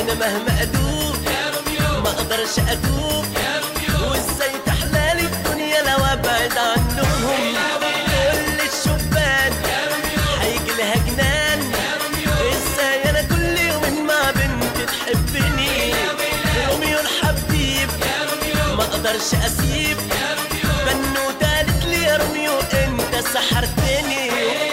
انا مهما ادوب ما اقدرش ادوب وازاي تحلالي الدنيا لو ابعد عنهم كل الشبان هيجي لها جنان ازاي انا كل يوم مع بنت تحبني روميو الحبيب ما اقدرش اسيب بنوتة قالت لي يا روميو انت سحرتني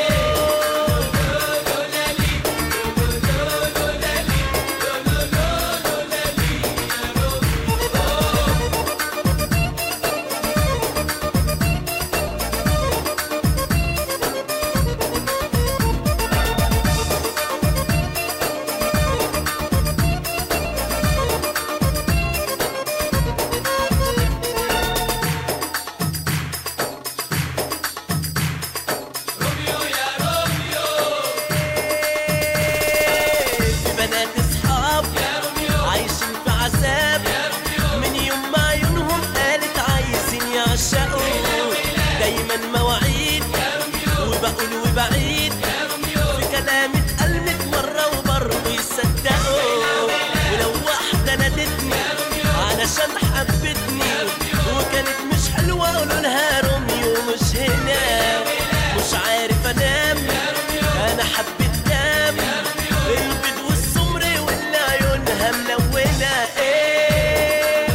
في بنات اصحاب عايشين في عذاب من يوم ما عيونهم قالت عايزين يعشقوا دايما مواعيد وبقول وبعيد في كلامي اتقلمت مرة وبرضه يصدقوا ولو واحدة نادتني علشان حبتني وكانت مش حلوة قولوا لها روميو مش هنا مش عارف انام انا حبيت دم البيض والسمر واللي عيونها ملونة ايه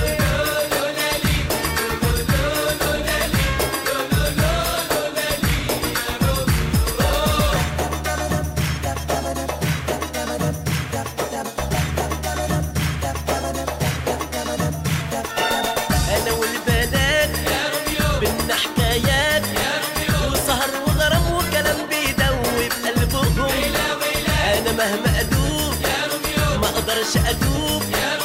انا والبنات بينا حكايات وسهر وغرام وكلام بيدوب قلبهم انا مهما ادوب ما اقدرش ادوب